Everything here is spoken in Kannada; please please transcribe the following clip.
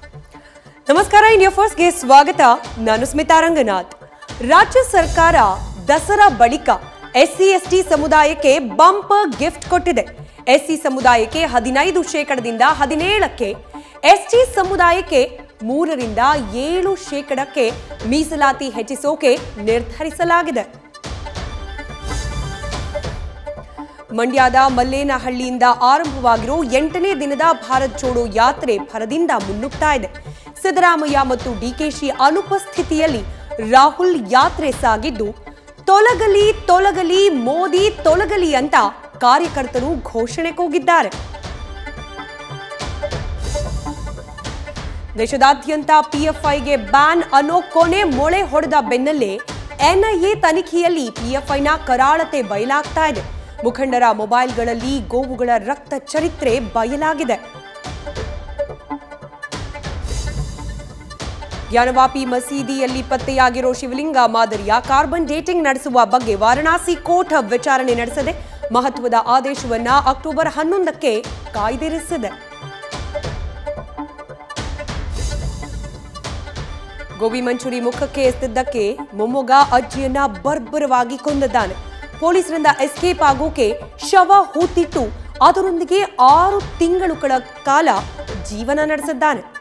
ನಮಸ್ಕಾರ ಇಂಡಿಯಾ ಫಸ್ಟ್ಗೆ ಸ್ವಾಗತ ನಾನು ಸ್ಮಿತಾ ರಂಗನಾಥ್ ರಾಜ್ಯ ಸರ್ಕಾರ ದಸರಾ ಬಳಿಕ ಎಸ್ಸಿ ಎಸ್ಟಿ ಸಮುದಾಯಕ್ಕೆ ಬಂಪರ್ ಗಿಫ್ಟ್ ಕೊಟ್ಟಿದೆ ಎಸ್ಸಿ ಸಮುದಾಯಕ್ಕೆ ಹದಿನೈದು ಶೇಕಡದಿಂದ ಹದಿನೇಳಕ್ಕೆ ಎಸ್ಟಿ ಸಮುದಾಯಕ್ಕೆ ಮೂರರಿಂದ ಏಳು ಶೇಕಡಕ್ಕೆ ಮೀಸಲಾತಿ ಹೆಚ್ಚಿಸೋಕೆ ನಿರ್ಧರಿಸಲಾಗಿದೆ ಮಂಡ್ಯದ ಮಲ್ಲೇನಹಳ್ಳಿಯಿಂದ ಆರಂಭವಾಗಿರೋ ಎಂಟನೇ ದಿನದ ಭಾರತ್ ಜೋಡೋ ಯಾತ್ರೆ ಭರದಿಂದ ಮುನ್ನುಗ್ತಾ ಇದೆ ಸಿದ್ದರಾಮಯ್ಯ ಮತ್ತು ಡಿಕೆಶಿ ಅನುಪಸ್ಥಿತಿಯಲ್ಲಿ ರಾಹುಲ್ ಯಾತ್ರೆ ಸಾಗಿದ್ದು ತೊಲಗಲಿ ತೊಲಗಲಿ ಮೋದಿ ತೊಲಗಲಿ ಅಂತ ಕಾರ್ಯಕರ್ತರು ಘೋಷಣೆ ಕೂಗಿದ್ದಾರೆ ದೇಶದಾದ್ಯಂತ ಪಿಎಫ್ಐಗೆ ಬ್ಯಾನ್ ಅನ್ನೋ ಕೊನೆ ಮೊಳೆ ಹೊಡೆದ ಬೆನ್ನಲ್ಲೇ ಎನ್ಐಎ ತನಿಖೆಯಲ್ಲಿ ಪಿಎಫ್ಐನ ಕರಾಳತೆ ಬಯಲಾಗ್ತಾ ಇದೆ ಮುಖಂಡರ ಮೊಬೈಲ್ಗಳಲ್ಲಿ ಗೋವುಗಳ ರಕ್ತ ಚರಿತ್ರೆ ಬಯಲಾಗಿದೆ ಜ್ಞಾನವಾಪಿ ಮಸೀದಿಯಲ್ಲಿ ಪತ್ತೆಯಾಗಿರೋ ಶಿವಲಿಂಗ ಮಾದರಿಯ ಕಾರ್ಬನ್ ಡೇಟಿಂಗ್ ನಡೆಸುವ ಬಗ್ಗೆ ವಾರಣಾಸಿ ಕೋರ್ಟ್ ವಿಚಾರಣೆ ನಡೆಸದೆ ಮಹತ್ವದ ಆದೇಶವನ್ನ ಅಕ್ಟೋಬರ್ ಹನ್ನೊಂದಕ್ಕೆ ಕಾಯ್ದಿರಿಸಿದೆ ಗೋಬಿ ಮಂಚೂರಿ ಮುಖಕ್ಕೆ ಎಸೆದಿದ್ದಕ್ಕೆ ಮೊಮ್ಮಗ ಅಜ್ಜಿಯನ್ನ ಬರ್ಬರವಾಗಿ ಕೊಂದಿದ್ದಾನೆ ಪೊಲೀಸರಿಂದ ಎಸ್ಕೇಪ್ ಆಗೋಕೆ ಶವ ಹೂತಿಟ್ಟು ಅದರೊಂದಿಗೆ ಆರು ತಿಂಗಳುಗಳ ಕಾಲ ಜೀವನ ನಡೆಸಿದ್ದಾನೆ